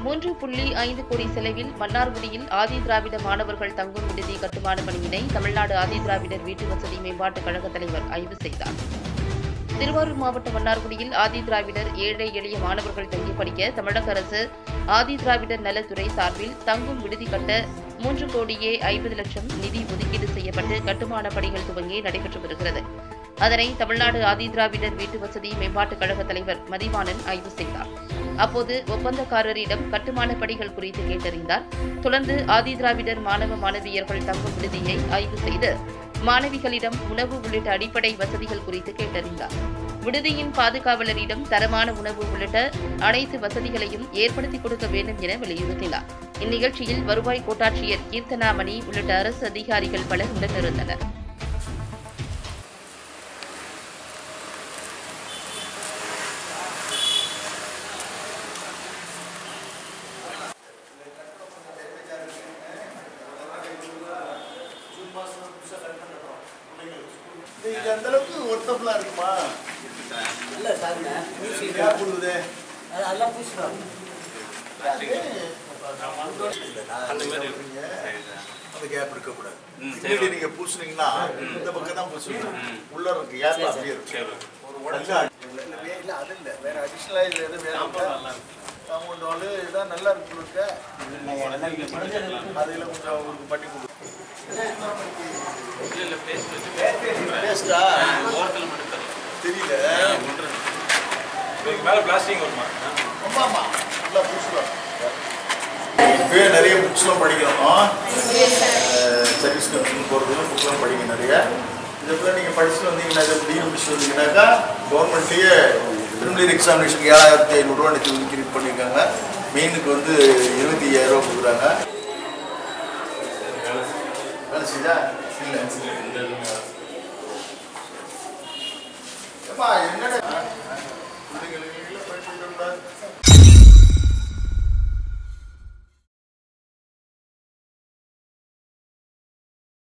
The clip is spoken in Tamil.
மூன்று புள்ளி ஐந்து கோடி செலவில் மன்னார்குடியில் ஆதி திராவிட மாணவர்கள் தங்கும் விடுதி கட்டுமான பணியினை தமிழ்நாடு ஆதி திராவிடர் வீட்டு வசதி மேம்பாட்டுக் கழக தலைவர் ஆய்வு செய்தார் திருவாரூர் மாவட்டம் மன்னார்குடியில் ஆதி திராவிடர் ஏழை எளிய மாணவர்கள் தங்கி படிக்க தமிழக அரசு ஆதி திராவிடர் நலத்துறை சார்பில் தங்கும் விடுதி கட்ட மூன்று கோடியே ஐம்பது லட்சம் நிதி ஒதுக்கீடு செய்யப்பட்டு கட்டுமான பணிகள் துவங்கி நடைபெற்று வருகிறது அதனை தமிழ்நாடு ஆதி திராவிடர் வீட்டு வசதி மேம்பாட்டுக் கழக தலைவர் மதிவாணன் ஆய்வு செய்தார் அப்போது ஒப்பந்தக்காரரிடம் கட்டுமான பணிகள் குறித்து கேட்டறிந்தார் தொடர்ந்து ஆதி திராவிடர் மாணவ மாணவியர்கள் தங்கும் விடுதியை ஆய்வு செய்து மாணவிகளிடம் உணவு உள்ளிட்ட அடிப்படை வசதிகள் குறித்து கேட்டறிந்தார் விடுதியின் பாதுகாவலரிடம் தரமான உணவு உள்ளிட்ட அனைத்து வசதிகளையும் ஏற்படுத்தி கொடுக்க வேண்டும் என வலியுறுத்தினார் இந்நிகழ்ச்சியில் வருவாய் கோட்டாட்சியர் கீர்த்தனாமணி உள்ளிட்ட அரசு அதிகாரிகள் பலர் உடனிருந்தனர் இது அந்த அளவுக்கு ஒர்த்தபுளா இருக்குமா இல்ல சாருங்க பூசி கேப் விழுவுதே அது எல்லாம் பூசிடும் அந்த கேப் இருக்கக்கூடாது பின்னாடி நீங்க பூசுனீங்கன்னா இந்த பக்கம் தான் பூசுவீங்க உள்ள இருக்கு கேப் அப்படியே இருக்கு ஒரு உடஞ்சா இல்ல இல்ல, வே- இல்ல அது இல்ல வேற அடிஷனலா இது எதுவும் வேணும் காம்பவுண்ட் வாலு இதான் நல்லா இருக்கு இருக்க அதுல கொஞ்சம் உங்களுக்கு பண்ணி கொடு பேஸ்டா தெரியல மேல பிளாஸ்டிக் வருமா ஆமா ஆமா நல்லா பூசலாம் இப்பவே நிறைய புக்ஸ்லாம் படிக்கணும் சர்வீஸ் கமிஷன் போகிறதுல புக்லாம் படிக்க நிறைய இதுக்குள்ள நீங்கள் படிச்சுட்டு வந்தீங்கன்னா இதை டிகிரி முடிச்சுட்டு வந்தீங்கன்னாக்கா கவர்மெண்ட்லேயே ப்ரிமினரி எக்ஸாமினேஷனுக்கு ஏழாயிரத்தி ஐநூறுரூவா நேற்று ஒதுக்கீடு பண்ணியிருக்காங்க மெயினுக்கு வந்து இருபத்தி ஐயாயிரம் ரூபா கொடுக்குறாங்க வேலை செய்தா இல்லை ஏப்பா என்னடா பிள்ளைங்களுக்கு படிச்சுட்டு